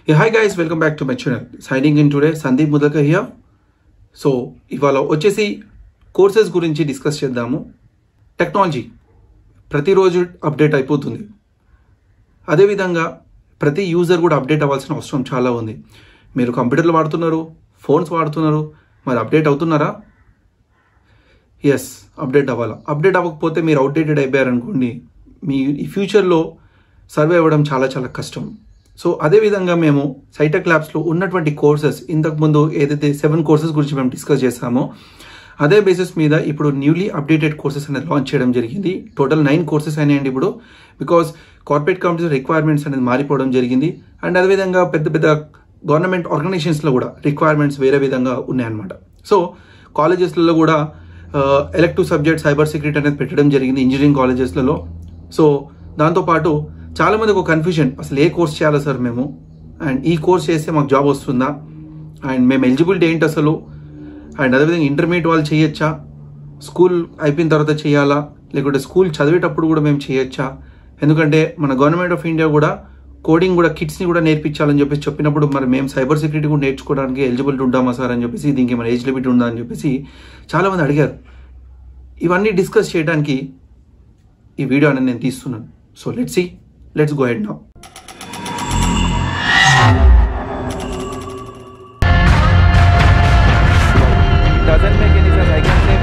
Yeah, hi guys, welcome back to my channel. Signing in today, Sandeep Mudaka here so ఇవాళ వచ్చేసి courses గురించి discuss చేద్దాము technology ప్రతిరోజు update అయిపోతుంది అదేవిధంగా ప్రతి యూజర్ కూడా అప్డేట్ అవ్వాల్సిన అవసరం చాలా ఉంది మీరు కంప్యూటర్లు వాడుతున్నారు ఫోన్స్ వాడుతున్నారు మరి అప్డేట్ అవుతున్నారా ఎస్ అప్డేట్ అవ్వాలా అప్డేట్ అవ్వకపోతే మీరు అవుట్డేటెడ్ అయిపోయారనుకోండి మీ ఈ ఫ్యూచర్లో సర్వే అవ్వడం చాలా చాలా కష్టం సో అదేవిధంగా మేము సైటెక్ ల్యాబ్స్లో ఉన్నటువంటి కోర్సెస్ ఇంతకుముందు ఏదైతే సెవెన్ కోర్సెస్ గురించి మేము డిస్కస్ చేసామో అదే బేసిస్ మీద ఇప్పుడు న్యూలీ అప్డేటెడ్ కోర్సెస్ అనేది లాంచ్ చేయడం జరిగింది టోటల్ నైన్ కోర్సెస్ అయినాయండి ఇప్పుడు బికాస్ కార్పొరేట్ కంపెనీస్ రిక్వైర్మెంట్స్ అనేది మారిపోవడం జరిగింది అండ్ అదేవిధంగా పెద్ద పెద్ద గవర్నమెంట్ ఆర్గనైజేషన్స్లో కూడా రిక్వైర్మెంట్స్ వేరే విధంగా ఉన్నాయన్నమాట సో కాలేజెస్లలో కూడా ఎలక్టివ్ సబ్జెక్ట్ సైబర్ సెక్యూరిటీ అనేది పెట్టడం జరిగింది ఇంజనీరింగ్ కాలేజెస్లలో సో దాంతోపాటు చాలా మందికి ఒక కన్ఫ్యూజన్ అసలు ఏ కోర్స్ చేయాలి సార్ మేము అండ్ ఈ కోర్స్ చేస్తే మాకు జాబ్ వస్తుందా అండ్ మేము ఎలిజిబిలిటీ ఏంటి అసలు అండ్ అదేవిధంగా ఇంటర్మీడియట్ వాళ్ళు చేయొచ్చా స్కూల్ అయిపోయిన తర్వాత చేయాలా లేకుంటే స్కూల్ చదివేటప్పుడు కూడా మేము చేయొచ్చా ఎందుకంటే మన గవర్నమెంట్ ఆఫ్ ఇండియా కూడా కోడింగ్ కూడా కిట్స్ని కూడా నేర్పించాలని చెప్పేసి చెప్పినప్పుడు మరి మేము సైబర్ సెక్యూరిటీ కూడా నేర్చుకోవడానికి ఎలిజిబిలిటీ ఉండామా సార్ అని చెప్పేసి దీనికి ఏమైనా ఏజ్ లిమిట్ ఉందా అని చెప్పేసి చాలామంది అడిగారు ఇవన్నీ డిస్కస్ చేయడానికి ఈ వీడియో అనేది నేను తీస్తున్నాను so let's see let's go head now doesn't make any sense. I can say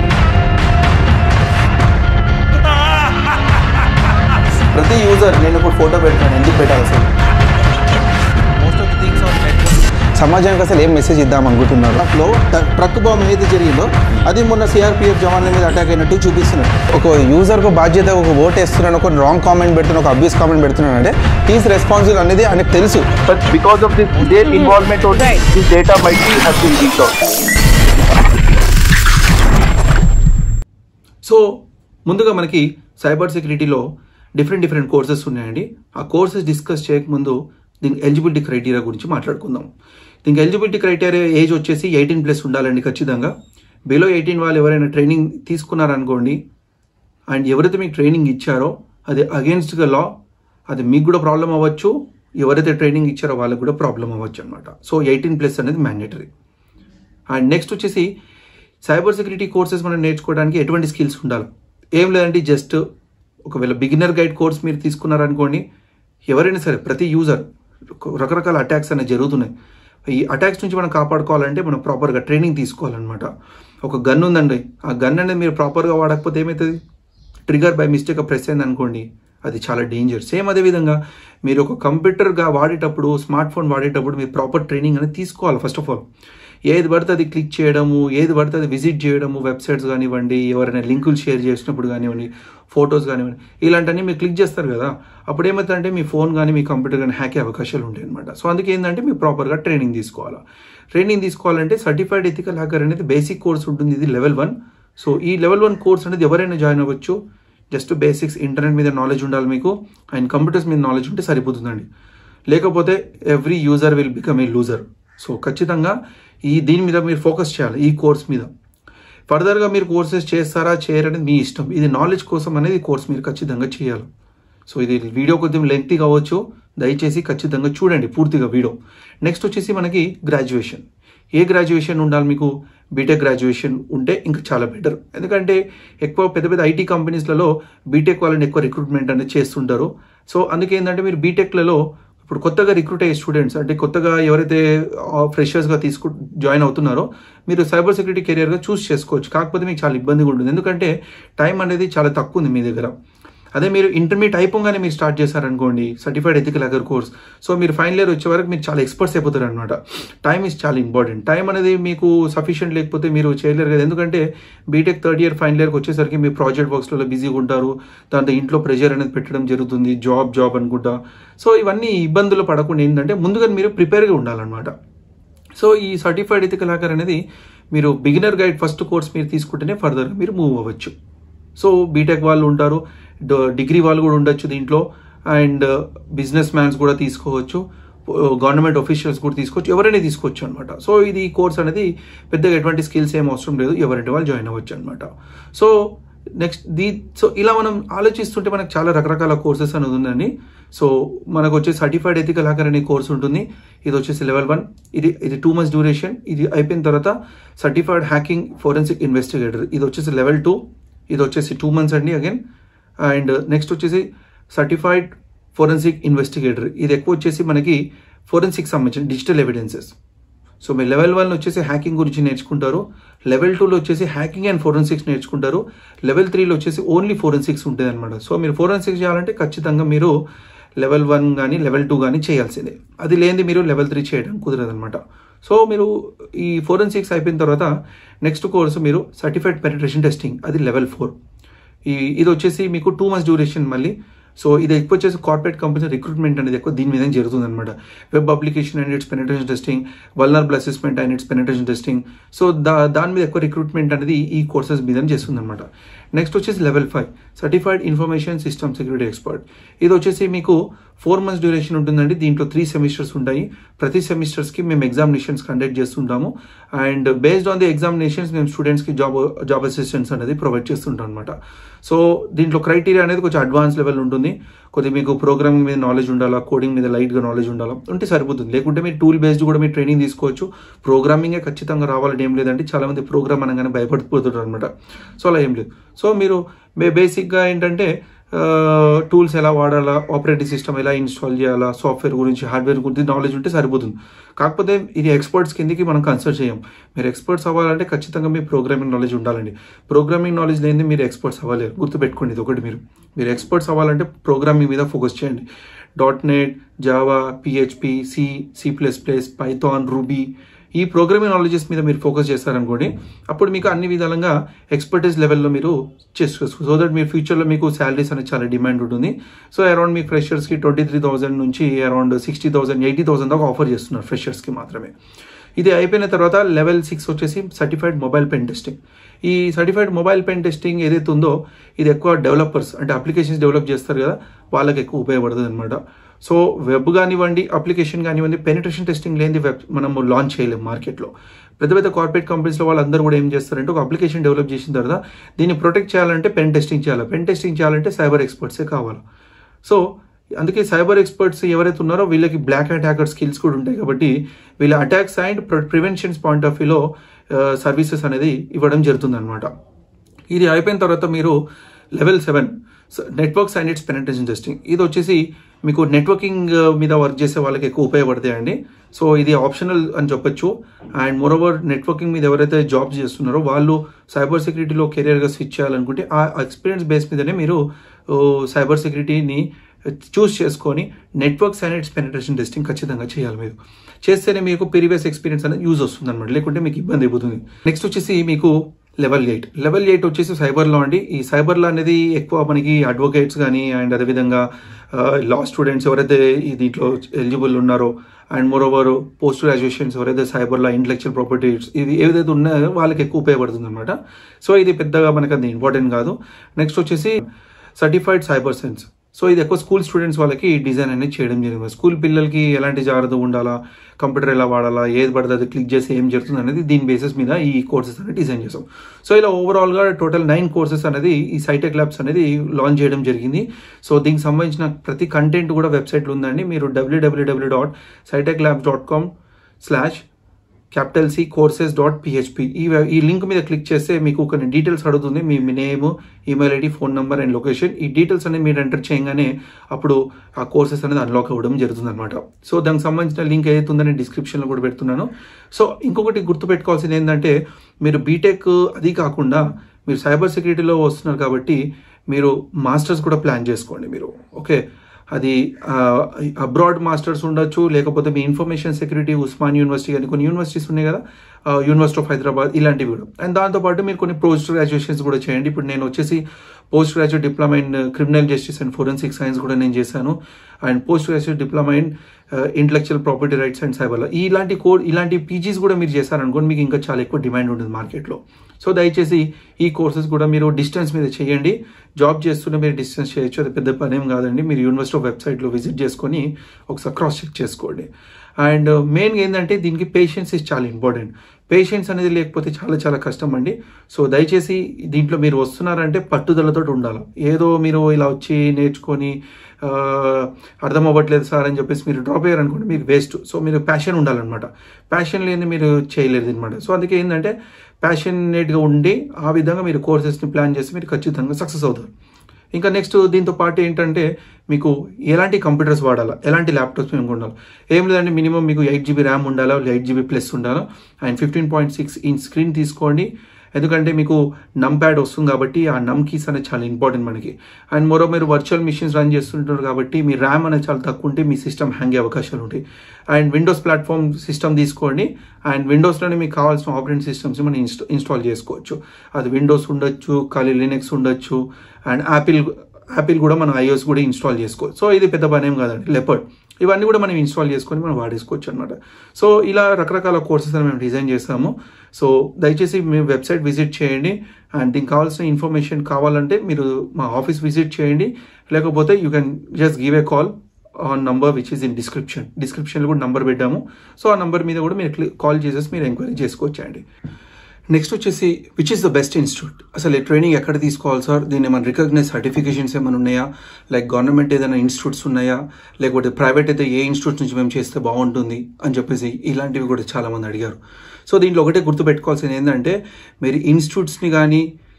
ప్రతి యూజర్ నేను ఇప్పుడు ఫోటో పెడతాను ఎందుకు పెట్టాలి sir most of the things on network. సమాజానికి అసలు ఏం మెసేజ్ ఇద్దాం అనుకుంటున్నారు లో ట్రక్ బాంబ్ ఏదైతే జరిగిందో అది మొన్న సిఆర్పిఎఫ్ జవాన్ల మీద అటాక్ అయినట్టు చూపిస్తున్నారు ఒక యూజర్కు బాధ్యత ఒక ఓట్ వేస్తున్నాను ఒక రాంగ్ కామెంట్ పెడుతున్నాను ఒక అబ్యూస్ కామెంట్ పెడుతున్నాను అంటే ఈజ్ రెస్పాన్సిబుల్ అనేది ఆయనకు తెలుసు but because of this their involvement only this data might be has been leaked out so ముందుగా మనకి సైబర్ సెక్యూరిటీలో డిఫరెంట్ డిఫరెంట్ కోర్సెస్ ఉన్నాయండి ఆ కోర్సెస్ డిస్కస్ చేయకముందు దీనికి ఎలిజిబిలిటీ క్రైటీరియా గురించి మాట్లాడుకుందాం దీనికి ఎలిజిబిలిటీ క్రైటీరియా ఏజ్ వచ్చేసి ఎయిటీన్ ప్లస్ ఉండాలండి ఖచ్చితంగా బిలో ఎయిటీన్ వాళ్ళు ఎవరైనా ట్రైనింగ్ తీసుకున్నారనుకోండి అండ్ ఎవరైతే మీకు ట్రైనింగ్ ఇచ్చారో అది అగేన్స్ట్గా లా అది మీకు కూడా ప్రాబ్లం అవ్వచ్చు ఎవరైతే ట్రైనింగ్ ఇచ్చారో వాళ్ళకి కూడా ప్రాబ్లం అవ్వచ్చు అనమాట సో ఎయిటీన్ ప్లస్ అనేది మ్యాండేటరీ అండ్ నెక్స్ట్ వచ్చేసి సైబర్ సెక్యూరిటీ కోర్సెస్ మనం నేర్చుకోవడానికి ఎటువంటి స్కిల్స్ ఉండాలి ఏం లేదంటే జస్ట్ ఒకవేళ బిగినర్ గైడ్ కోర్స్ మీరు తీసుకున్నారనుకోండి ఎవరైనా సరే ప్రతి యూజర్ రకరకాల అటాక్స్ అనేవి జరుగుతున్నాయి ఈ అటాక్స్ నుంచి మనం కాపాడుకోవాలంటే మనం ప్రాపర్గా ట్రైనింగ్ తీసుకోవాలన్నమాట ఒక గన్ ఉందండి ఆ గన్ అనేది మీరు ప్రాపర్గా వాడకపోతే ఏమవుతుంది ట్రిగర్ బై మిస్టేక్ ప్రెస్ అయింది అనుకోండి అది చాలా డేంజర్ సేమ్ అదే విధంగా మీరు ఒక కంప్యూటర్గా వాడేటప్పుడు స్మార్ట్ ఫోన్ వాడేటప్పుడు మీరు ప్రాపర్ ట్రైనింగ్ అనేది తీసుకోవాలి ఫస్ట్ ఆఫ్ ఆల్ ఏది పడితే అది క్లిక్ చేయడము ఏది పడితే అది విజిట్ చేయడము వెబ్సైట్స్ కానివ్వండి ఎవరైనా లింకులు షేర్ చేసినప్పుడు కానివ్వండి ఫొటోస్ కానివ్వండి ఇలాంటివన్నీ మీరు క్లిక్ చేస్తారు కదా అప్పుడు ఏమవుతుందంటే మీ ఫోన్ కానీ మీ కంప్యూటర్ కానీ హ్యాక్ అయ్యే అవకాశాలు ఉంటాయి అనమాట సో అందుకే ఏంటంటే మీరు ప్రాపర్గా ట్రైనింగ్ తీసుకోవాలా ట్రైనింగ్ తీసుకోవాలంటే సర్టిఫైడ్ ఎథికల్ హ్యాకర్ అనేది బేసిక్ కోర్స్ ఉంటుంది ఇది లెవెల్ వన్ సో ఈ లెవెల్ వన్ కోర్స్ అనేది ఎవరైనా జాయిన్ అవ్వచ్చు జస్ట్ బేసిక్స్ ఇంటర్నెట్ మీద నాలెడ్జ్ ఉండాలి మీకు అండ్ కంప్యూటర్స్ మీద నాలెడ్జ్ ఉంటే సరిపోతుందండి లేకపోతే every user will become a loser so ఖచ్చితంగా ఈ దీని మీద మీరు ఫోకస్ చేయాలి ఈ కోర్స్ మీద ఫర్దర్గా మీరు కోర్సెస్ చేస్తారా చేయరనేది మీ ఇష్టం ఇది నాలెడ్జ్ కోసం అనేది కోర్స్ మీరు ఖచ్చితంగా చేయాలి సో ఇది వీడియో కొద్దిగా లెంగ్తీ కావచ్చు దయచేసి ఖచ్చితంగా చూడండి పూర్తిగా వీడియో నెక్స్ట్ వచ్చేసి మనకి గ్రాడ్యుయేషన్ ఏ గ్రాడ్యుయేషన్ ఉండాలి మీకు బీటెక్ గ్రాడ్యుయేషన్ ఉంటే ఇంకా చాలా బెటర్ ఎందుకంటే ఎక్కువ పెద్ద పెద్ద ఐటీ కంపెనీస్లలో బీటెక్ వాళ్ళని ఎక్కువ రిక్రూట్మెంట్ అనేది చేస్తుంటారు సో అందుకే ఏంటంటే మీరు బీటెక్లలో ఇప్పుడు కొత్తగా రిక్రూట్ అయ్యే స్టూడెంట్స్ అంటే కొత్తగా ఎవరైతే ఫ్రెషర్స్గా తీసుకు జాయిన్ అవుతున్నారో మీరు సైబర్ సెక్యూరిటీ కెరియర్గా చూస్ చేసుకోవచ్చు కాకపోతే మీకు చాలా ఇబ్బందిగా ఉంటుంది ఎందుకంటే టైం అనేది చాలా తక్కువ ఉంది మీ దగ్గర అదే మీరు ఇంటర్మీడియట్ అయిపోగానే మీరు స్టార్ట్ చేశారనుకోండి certified ethical hacker course so మీరు ఫైనల్ ఇయర్ వచ్చే వరకు మీరు చాలా ఎక్స్పర్ట్స్ అయిపోతారు అనమాట టైం ఇస్ చాలా ఇంపార్టెంట్ టైం అనేది మీకు సఫిషియెంట్ లేకపోతే మీరు చేయలేరు కదా ఎందుకంటే బీటెక్ థర్డ్ ఇయర్ ఫైనల్ ఇయర్కి వచ్చేసరికి మీరు ప్రాజెక్ట్ వర్క్స్లలో బిజీగా ఉంటారు దాంతో ఇంట్లో ప్రెషర్ అనేది పెట్టడం జరుగుతుంది జాబ్ జాబ్ అనుకుంటా సో ఇవన్నీ ఇబ్బందులు పడకుండా ఏంటంటే ముందుగా మీరు ప్రిపేర్గా ఉండాలన్నమాట సో ఈ సర్టిఫైడ్ ఎథికల్ హ్యాకర్ అనేది మీరు బిగినర్ గైడ్ ఫస్ట్ కోర్స్ మీరు తీసుకుంటేనే ఫర్దర్గా మీరు మూవ్ అవ్వచ్చు సో బీటెక్ వాళ్ళు ఉంటారు డిగ్రీ వాళ్ళు కూడా ఉండొచ్చు దీంట్లో అండ్ బిజినెస్ మ్యాన్స్ కూడా తీసుకోవచ్చు గవర్నమెంట్ ఆఫీషియల్స్ కూడా తీసుకోవచ్చు ఎవరైనా తీసుకోవచ్చు అనమాట సో ఇది కోర్స్ అనేది పెద్దగా ఎటువంటి స్కిల్స్ ఏం అవసరం లేదు ఎవరంటే వాళ్ళు జాయిన్ అవ్వచ్చు అనమాట సో నెక్స్ట్ దీ సో ఇలా మనం ఆలోచిస్తుంటే మనకు చాలా రకరకాల కోర్సెస్ అనేది ఉందండి సో మనకు వచ్చే సర్టిఫైడ్ ఎథికల్ హ్యాకర్ అనే కోర్స్ ఉంటుంది ఇది వచ్చేసి లెవెల్ వన్ ఇది ఇది టూ మంత్స్ డ్యూరేషన్ ఇది అయిపోయిన తర్వాత సర్టిఫైడ్ హ్యాకింగ్ ఫోరెన్సిక్ ఇన్వెస్టిగేటర్ ఇది వచ్చేసి లెవెల్ టూ ఇది వచ్చేసి టూ మంత్స్ అండి అగైన్ అండ్ నెక్స్ట్ వచ్చేసి సర్టిఫైడ్ ఫోరెన్సిక్ ఇన్వెస్టిగేటర్ ఇది ఎక్కువ వచ్చేసి మనకి ఫోరెన్సిక్ సంబంధించిన డిజిటల్ ఎవిడెన్సెస్ సో మీరు లెవెల్ వన్ వచ్చేసి హ్యాకింగ్ గురించి నేర్చుకుంటారు లెవెల్ టూలో వచ్చేసి హ్యాకింగ్ అండ్ ఫోరెన్సిక్స్ నేర్చుకుంటారు లెవెల్ త్రీలో వచ్చేసి ఓన్లీ ఫోరెన్సిక్స్ ఉంటుంది అనమాట సో మీరు ఫోరెన్సిక్స్ చేయాలంటే ఖచ్చితంగా మీరు లెవెల్ వన్ కానీ లెవెల్ టూ కానీ చేయాల్సిందే అది లేనిది మీరు లెవెల్ త్రీ చేయడం కుదరదు అనమాట సో మీరు ఈ ఫోరెన్సిక్స్ అయిపోయిన తర్వాత నెక్స్ట్ కోర్సు మీరు సర్టిఫైడ్ పెనిట్రేషన్ టెస్టింగ్ అది లెవెల్ ఫోర్ ఈ ఇది వచ్చేసి మీకు టూ మంత్స్ డ్యూరేషన్ మళ్ళీ సో ఇది ఎక్కువ వచ్చేసి కార్పొరేట్ కంపెనీ రిక్రూట్మెంట్ అనేది ఎక్కువ దీని మీద జరుగుతుంది అనమాట web application and it's penetration testing vulnerable assessment and it's penetration testing so దా దాని మీద ఎక్కువ రిక్రూట్మెంట్ అనేది ఈ కోర్సెస్ మీద చేస్తుంది అనమాట నెక్స్ట్ వచ్చేసి level five certified information system security expert ఇది వచ్చేసి మీకు ఫోర్ మంత్స్ డ్యూరేషన్ ఉంటుందండి దీంట్లో త్రీ సెమిస్టర్స్ ఉంటాయి ప్రతి సెమిస్టర్స్కి మేము ఎగ్జామినేషన్స్ కండక్ట్ చేస్తుంటాము and based on the examinations మేము స్టూడెంట్స్కి జాబ్ జాబ్ అసిస్టెన్స్ అనేది ప్రొవైడ్ చేస్తుంటాం అనమాట సో దీంట్లో క్రైటీరియా అనేది కొంచెం అడ్వాన్స్ లెవెల్ ఉంటుంది కొద్దిగా మీకు ప్రోగ్రామింగ్ మీద నాలెడ్జ్ ఉండాలా కోడింగ్ మీద లైట్గా నాలెడ్జ్ ఉండాలా ఉంటే సరిపోతుంది లేకుంటే మీరు టూల్ బేస్డ్ కూడా మీరు ట్రైనింగ్ తీసుకోవచ్చు ప్రోగ్రామింగే ఖచ్చితంగా రావాలని ఏం లేదంటే చాలామంది ప్రోగ్రామ్ అనగానే భయపడిపోతుంటారు అనమాట సో అలా ఏం లేదు సో మీరు బేసిక్గా ఏంటంటే టూల్స్ ఎలా వాడాలా ఆపరేటింగ్ సిస్టమ్ ఎలా ఇన్స్టాల్ చేయాలా సాఫ్ట్వేర్ గురించి హార్డ్వేర్ గురించి నాలెడ్జ్ ఉంటే సరిపోతుంది కాకపోతే ఇది ఎక్స్పర్ట్స్ కిందకి మనం కన్సిడర్ చేయం మీరు ఎక్స్పర్ట్స్ అవ్వాలంటే ఖచ్చితంగా మీ ప్రోగ్రామింగ్ నాలెడ్జ్ ఉండాలండి ప్రోగ్రామింగ్ నాలెడ్జ్ లేనిది మీరు ఎక్స్పర్ట్స్ అవ్వలేరు గుర్తుపెట్టుకోండి ఇది ఒకటి మీరు మీరు ఎక్స్పర్ట్స్ అవ్వాలంటే ప్రోగ్రామింగ్ మీద ఫోకస్ చేయండి dot net Java PHP C C plus plus Python Ruby ఈ ప్రోగ్రామింగ్ నాలెడ్జెస్ మీద మీరు ఫోకస్ చేస్తారనుకోండి అప్పుడు మీకు అన్ని విధాలుగా ఎక్స్పర్టైజ్ లెవెల్లో మీరు చేసుకోవచ్చు సో దట్ మీ ఫ్యూచర్లో మీకు శాలరీస్ అనేది చాలా డిమాండ్ ఉంటుంది సో అరౌండ్ మీ ఫ్రెషర్స్కి ట్వంటీ త్రీ థౌసండ్ నుంచి around sixty thousand eighty thousand దాకా ఆఫర్ చేస్తున్నారు ఫ్రెషర్స్కి మాత్రమే ఇది అయిపోయిన తర్వాత లెవెల్ సిక్స్ వచ్చేసి సర్టిఫైడ్ మొబైల్ పెన్ టెస్టింగ్ ఈ సర్టిఫైడ్ మొబైల్ పెన్ టెస్టింగ్ ఏదైతే ఉందో ఇది ఎక్కువ డెవలపర్స్ అంటే అప్లికేషన్స్ డెవలప్ చేస్తారు కదా వాళ్ళకి ఎక్కువ ఉపయోగపడుతుంది అనమాట సో వెబ్ కానివ్వండి అప్లికేషన్ కానివ్వండి పెనిట్రేషన్ టెస్టింగ్ లేని వెబ్ మనము లాంచ్ చేయలేము మార్కెట్లో పెద్ద పెద్ద కార్పొరేట్ కంపెనీస్లో వాళ్ళందరూ కూడా ఏం చేస్తారంటే ఒక అప్లికేషన్ డెవలప్ చేసిన తర్వాత దీన్ని ప్రొటెక్ట్ చేయాలంటే పెన్ టెస్టింగ్ చేయాలి పెన్ టెస్టింగ్ చేయాలంటే సైబర్ ఎక్స్పర్ట్సే కావాలి సో అందుకే సైబర్ ఎక్స్పర్ట్స్ ఎవరైతే ఉన్నారో వీళ్ళకి బ్లాక్ హ్యాట్ హ్యాకర్ స్కిల్స్ కూడా ఉంటాయి కాబట్టి వీళ్ళ attacks and preventions point of వ్యూలో సర్వీసెస్ అనేది ఇవ్వడం జరుగుతుంది అనమాట ఇది అయిపోయిన తర్వాత మీరు level seven networks and it's penetration testing ఇది వచ్చేసి మీకు నెట్వర్కింగ్ మీద వర్క్ చేసే వాళ్ళకి ఎక్కువ ఉపయోగపడతాయండి సో ఇది ఆప్షనల్ అని చెప్పొచ్చు అండ్ మోరోవర్ నెట్వర్కింగ్ మీద ఎవరైతే జాబ్స్ చేస్తున్నారో వాళ్ళు సైబర్ సెక్యూరిటీలో కెరియర్గా స్విచ్ చేయాలనుకుంటే ఆ ఎక్స్పీరియన్స్ బేస్ మీదనే మీరు సైబర్ సెక్యూరిటీని చూస్ చేసుకొని networks and it's penetration testing ఖచ్చితంగా చేయాలి మీరు చేస్తేనే మీకు ప్రీవియస్ ఎక్స్పీరియన్స్ అనేది యూజ్ వస్తుంది అనమాట లేకుంటే మీకు ఇబ్బంది అయిపోతుంది నెక్స్ట్ వచ్చేసి మీకు లెవెల్ ఎయిట్ లెవెల్ ఎయిట్ వచ్చేసి సైబర్లో అండి ఈ సైబర్లో అనేది ఎక్కువ మనకి అడ్వకేట్స్ కానీ అండ్ అదేవిధంగా లా స్టూడెంట్స్ ఎవరైతే ఈ దీంట్లో ఎలిజిబుల్ ఉన్నారో and moreover post graduations ఎవరైతే సైబర్లో ఇంటలెక్చువల్ ప్రాపర్టీస్ ఇది ఏదైతే ఉన్నాయో వాళ్ళకి ఎక్కువ ఉపయోగపడుతుంది అనమాట సో ఇది పెద్దగా మనకి అది ఇంపార్టెంట్ కాదు నెక్స్ట్ వచ్చేసి సర్టిఫైడ్ సైబర్ సెన్స్ సో ఇది ఎక్కువ స్కూల్ స్టూడెంట్స్ వాళ్ళకి డిజైన్ అనేది చేయడం జరిగింది స్కూల్ పిల్లలకి ఎలాంటి జాగ్రత్త ఉండాలా కంప్యూటర్ ఎలా వాడాలా ఏది పడితే అది క్లిక్ చేసి ఏం జరుగుతుంది అనేది దీని బేసిస్ మీద ఈ కోర్సెస్ అనేది డిజైన్ చేసాం సో ఇలా ఓవరాల్గా టోటల్ నైన్ కోర్సెస్ అనేది ఈ సైటెక్ ల్యాబ్స్ అనేది లాంచ్ చేయడం జరిగింది సో దీనికి సంబంధించిన ప్రతి కంటెంట్ కూడా వెబ్సైట్లో ఉందండి మీరు WWW dot Cytech labs dot com slash capital C courses dot PHP ఈ వె- ఈ లింక్ మీద క్లిక్ చేస్తే మీకు కొన్ని డీటెయిల్స్ అడుగుతుంది మీ name email ID phone number and location ఈ డీటెయిల్స్ అనేది మీరు ఎంటర్ చేయగానే అప్పుడు ఆ కోర్సెస్ అనేది అన్లాక్ అవ్వడం జరుగుతుంది అనమాట సో దానికి సంబంధించిన లింక్ ఏదైతే ఉందో నేను డిస్క్రిప్షన్లో కూడా పెడుతున్నాను సో ఇంకొకటి గుర్తుపెట్టుకోవాల్సింది ఏంటంటే మీరు బీటెక్ అది కాకుండా మీరు సైబర్ సెక్యూరిటీలో వస్తున్నారు కాబట్టి మీరు మాస్టర్స్ కూడా ప్లాన్ చేసుకోండి మీరు ఓకే అది అబ్రాడ్ మాస్టర్స్ ఉండొచ్చు లేకపోతే మీ ఇన్ఫర్మేషన్ సెక్యూరిటీ ఉస్మాన్ యూనివర్సిటీ కానీ కొన్ని యూనివర్సిటీస్ ఉన్నాయి కదా యూనివర్సిటీ ఆఫ్ హైదరాబాద్ ఇలాంటివి కూడా అండ్ దాంతోపాటు మీరు కొన్ని పోస్ట్ గ్రాడ్యుయేషన్స్ కూడా చేయండి ఇప్పుడు నేను వచ్చేసి post graduate diploma in criminal justice and forensic science కూడా నేను చేశాను and post graduate diploma in intellectual property rights and సైబర్లో ఇలాంటి కోడ్ ఇలాంటి పీజీస్ కూడా మీరు చేశారనుకోండి మీకు ఇంకా చాలా ఎక్కువ డిమాండ్ ఉంటుంది మార్కెట్లో సో దయచేసి ఈ కోర్సెస్ కూడా మీరు డిస్టెన్స్ మీద చేయండి జాబ్ చేస్తూనే మీరు డిస్టెన్స్ చేయొచ్చు అది పెద్ద పని ఏం కాదండి మీరు యూనివర్సిటీ ఆఫ్ వెబ్సైట్లో విజిట్ చేసుకొని ఒకసారి క్రాస్ చెక్ చేసుకోండి అండ్ మెయిన్గా ఏంటంటే దీనికి పేషెన్స్ ఇస్ చాలా ఇంపార్టెంట్ పేషెన్స్ అనేది లేకపోతే చాలా చాలా కష్టం అండి సో దయచేసి దీంట్లో మీరు వస్తున్నారంటే పట్టుదలతో ఉండాలి ఏదో మీరు ఇలా వచ్చి నేర్చుకొని ఆ, అర్థం అవ్వట్లేదు సార్ అని చెప్పేసి మీరు డ్రాప్ అయ్యారు అనుకోండి మీకు వేస్ట్ సో మీరు ప్యాషన్ ఉండాలన్నమాట ప్యాషన్ లేని మీరు చేయలేరు అనమాట సో అందుకే ఏంటంటే ప్యాషనేట్గా ఉండి ఆ విధంగా మీరు కోర్సెస్ని ప్లాన్ చేసి మీరు ఖచ్చితంగా సక్సెస్ అవుతారు ఇంకా నెక్స్ట్ దీంతో పాటు ఏంటంటే మీకు ఎలాంటి కంప్యూటర్స్ వాడాలా ఎలాంటి ల్యాప్టాప్స్ మీకు ఉండాలి ఏం లేదంటే మినిమం మీకు ఎయిట్ జీబీ ర్యామ్ ఉండాలా ఎయిట్ జీబీ ప్లస్ ఉండాలా and fifteen point six inch screen తీసుకోండి ఎందుకంటే మీకు నమ్ ప్యాడ్ వస్తుంది కాబట్టి ఆ నమ్ కీస్ అనేది చాలా ఇంపార్టెంట్ మనకి అండ్ మరో మీరు వర్చువల్ మిషన్స్ రన్ చేస్తుంటారు కాబట్టి మీ ర్యామ్ అనేది చాలా తక్కువ ఉంటే మీ సిస్టమ్ హ్యాంగ్ అయ్యే అవకాశాలు ఉంటాయి అండ్ విండోస్ ప్లాట్ఫామ్ సిస్టమ్ తీసుకోండి అండ్ విండోస్లోనే మీకు కావాల్సిన ఆపరేటింగ్ సిస్టమ్స్ మనం ఇన్స్టా ఇన్స్టాల్ చేసుకోవచ్చు అది విండోస్ ఉండొచ్చు ఖాళీ లినక్స్ ఉండొచ్చు అండ్ యాపిల్ యాపిల్ కూడా మనం ఐఓఎస్ కూడా ఇన్స్టాల్ చేసుకోవచ్చు సో ఇది పెద్ద పని ఏం కాదండి లెపర్డ్ ఇవన్నీ కూడా మనం ఇన్స్టాల్ చేసుకొని మనం వాడేసుకోవచ్చు అనమాట సో ఇలా రకరకాల కోర్సెస్ అని మేము డిజైన్ చేస్తాము సో దయచేసి మీ వెబ్సైట్ విజిట్ చేయండి అండ్ దీనికి కావాల్సిన ఇన్ఫర్మేషన్ కావాలంటే మీరు మా ఆఫీస్ విజిట్ చేయండి లేకపోతే you can just give a call on number which is in description డిస్క్రిప్షన్లో కూడా నంబర్ పెట్టాము సో ఆ నంబర్ మీద కూడా మీరు కాల్ చేసేసి మీరు ఎంక్వైరీ చేసుకోవచ్చండి నెక్స్ట్ వచ్చేసి which is the best institute అసలు ఈ ట్రైనింగ్ ఎక్కడ తీసుకోవాలి సార్ దీన్ని మన రికగ్నైజ్ సర్టిఫికేషన్స్ ఏమైనా ఉన్నాయా లైక్ గవర్నమెంట్ ఏదైనా ఇన్స్టిట్యూట్స్ ఉన్నాయా లేకపోతే ప్రైవేట్ అయితే ఏ ఇన్స్టిట్యూట్ నుంచి మేము చేస్తే బాగుంటుంది అని చెప్పేసి ఇలాంటివి కూడా చాలా మంది అడిగారు సో దీంట్లో ఒకటే గుర్తుపెట్టుకోవాల్సింది ఏంటంటే మీరు ఇన్స్టిట్యూట్స్ని కానీ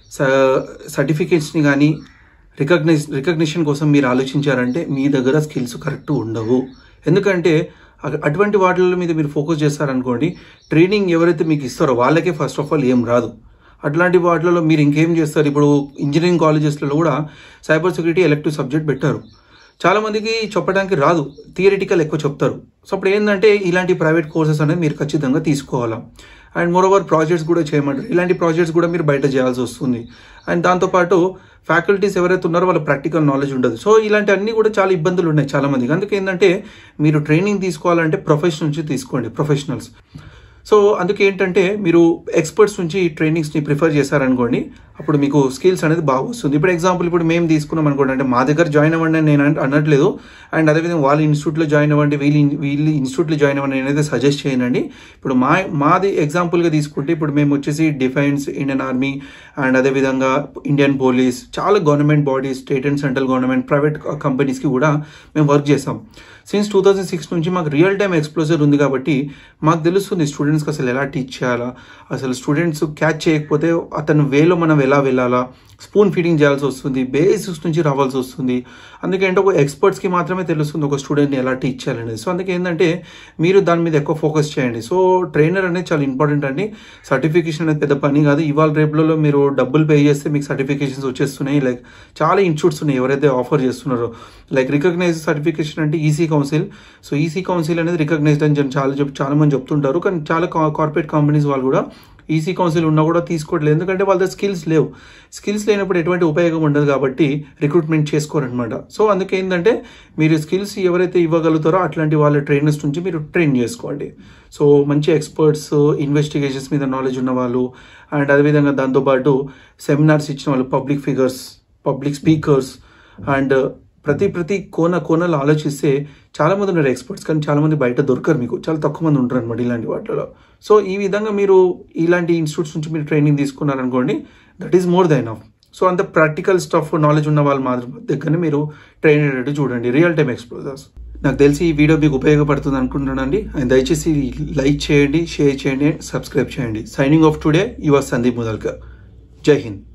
సర్టిఫికేట్స్ని కానీ రికగ్నైజ్ రికగ్నిషన్ కోసం మీరు ఆలోచించారంటే మీ దగ్గర స్కిల్స్ కరెక్ట్ ఉండవు ఎందుకంటే అ- అటువంటి వాటిల మీద మీరు ఫోకస్ చేస్తారనుకోండి ట్రైనింగ్ ఎవరైతే మీకు ఇస్తారో వాళ్ళకే ఫస్ట్ ఆఫ్ ఆల్ ఏం రాదు అట్లాంటి వాటిలలో మీరు ఇంకేం చేస్తారు ఇప్పుడు ఇంజనీరింగ్ కాలేజెస్లలో కూడా సైబర్ సెక్యూరిటీ ఎలక్టివ్ సబ్జెక్ట్ పెట్టారు చాలా మందికి చెప్పడానికి రాదు థియరిటికల్ ఎక్కువ చెప్తారు సో అప్పుడు ఏంటంటే ఇలాంటి ప్రైవేట్ కోర్సెస్ అనేది మీరు ఖచ్చితంగా తీసుకోవాలా అండ్ మోర్ ఓవర్ ప్రాజెక్ట్స్ కూడా చేయమంటారు ఇలాంటి ప్రాజెక్ట్స్ కూడా మీరు బయట చేయాల్సి వస్తుంది అండ్ దాంతోపాటు ఫ్యాకల్టీస్ ఎవరైతే ఉన్నారో వాళ్ళ ప్రాక్టికల్ నాలెడ్జ్ ఉండదు సో ఇలాంటి అన్ని కూడా చాలా ఇబ్బందులు ఉన్నాయి చాలా మందికి అందుకే ఏంటంటే మీరు ట్రైనింగ్ తీసుకోవాలంటే ప్రొఫెషనల్ నుంచి తీసుకోండి ప్రొఫెషనల్స్ సో అందుకే ఏంటంటే మీరు ఎక్స్పర్ట్స్ నుంచి ట్రైనింగ్స్ని ప్రిఫర్ చేశారనుకోండి అప్పుడు మీకు స్కిల్స్ అనేది బాగా వస్తుంది ఇప్పుడు ఎగ్జాంపుల్ ఇప్పుడు మేము తీసుకున్నాం అనుకోండి అంటే మా దగ్గర జాయిన్ అవ్వండి అని నేను అన- అనట్లేదు అండ్ అదేవిధంగా వాళ్ళ ఇన్స్టిట్యూట్లో జాయిన్ అవ్వండి వీళ్ళ ఇన్- వీళ్ళ ఇన్స్టిట్యూట్లో జాయిన్ అవ్వండి నేనైతే సజెస్ట్ చేయనండి ఇప్పుడు మా మాది ఎగ్జాంపుల్గా తీసుకుంటే ఇప్పుడు మేము వచ్చేసి డిఫెన్స్ ఇండియన్ ఆర్మీ అండ్ అదేవిధంగా ఇండియన్ పోలీస్ చాలా government bodies state and central government private కంపెనీస్కి కూడా మేము వర్క్ చేసాం సిన్స్ టూ థౌజండ్ సిక్స్ నుంచి మాకు రియల్ టైం ఎక్స్ప్లోజర్ ఉంది కాబట్టి మాకు తెలుస్తుంది స్టూడెంట్స్కి అసలు ఎలా టీచ్ చేయాలా అసలు స్టూడెంట్స్ క్యాచ్ చేయకపోతే అతను వేలో మనం ఎలా వెళ్ళాలా స్పూన్ ఫీడింగ్ చేయాల్సి వస్తుంది బేసిక్స్ నుంచి రావాల్సి వస్తుంది అందుకే అంటే ఒక ఎక్స్పర్ట్స్కి మాత్రమే తెలుస్తుంది ఒక స్టూడెంట్ని ఎలా టీచ్ చేయాలనేది సో అందుకే ఏంటంటే మీరు దాని మీద ఎక్కువ ఫోకస్ చేయండి సో ట్రైనర్ అనేది చాలా ఇంపార్టెంట్ అండి సర్టిఫికేషన్ అనేది పెద్ద పని కాదు ఇవాళ రేపులలో మీరు డబ్బులు పే చేస్తే మీకు సర్టిఫికేషన్స్ వచ్చేస్తున్నాయి లైక్ చాలా ఇన్స్టిట్యూట్స్ ఉన్నాయి ఎవరైతే ఆఫర్ చేస్తున్నారో లైక్ రికగ్నైజ్ సర్టిఫికేషన్ అంటే EC council so EC council అనేది రికగ్నైజ్డ్ అని చెప్పి చాలా చెప్ చాలా మంది చెప్తుంటారు కానీ చాలా కార్పొరేట్ కంపెనీస్ వాళ్ళు కూడా ఈసీ కౌన్సిల్ ఉన్నా కూడా తీసుకోవట్లేదు ఎందుకంటే వాళ్ళ దగ్గర స్కిల్స్ లేవు స్కిల్స్ లేనప్పుడు ఎటువంటి ఉపయోగం ఉండదు కాబట్టి రిక్రూట్మెంట్ చేసుకోరనమాట సో అందుకే ఏంటంటే మీరు స్కిల్స్ ఎవరైతే ఇవ్వగలుగుతారో అట్లాంటి వాళ్ళ ట్రైనర్స్ నుంచి మీరు ట్రైన్ చేసుకోండి సో మంచి ఎక్స్పర్ట్స్ ఇన్వెస్టిగేషన్స్ మీద నాలెడ్జ్ ఉన్న వాళ్ళు అండ్ అదేవిధంగా దాంతోపాటు సెమినార్స్ ఇచ్చిన వాళ్ళు public figures public speakers and ప్రతి ప్రతి కోన కోనలు ఆలోచిస్తే చాలా మంది ఉన్నారు ఎక్స్పర్ట్స్ కానీ చాలా మంది బయట దొరకరు మీకు చాలా తక్కువ మంది ఉంటారు అనమాట ఇలాంటి వాటిలో సో ఈ విధంగా మీరు ఇలాంటి ఇన్స్టిట్యూట్స్ నుంచి మీరు ట్రైనింగ్ తీసుకున్నారనుకోండి that is more than of so అంత ప్రాక్టికల్ స్టఫ్ నాలెడ్జ్ ఉన్న వాళ్ళు మాత్రం దగ్గర మీరు ట్రైన్ అయ్యేటట్టు చూడండి రియల్ టైమ్ ఎక్స్ప్లోజర్స్ నాకు తెలిసి ఈ వీడియో మీకు ఉపయోగపడుతుంది అనుకుంటున్నానండి అండ్ దయచేసి లైక్ చేయండి షేర్ చేయండి సబ్స్క్రైబ్ చేయండి signing off today your Sandeep Mudalkar జై హింద్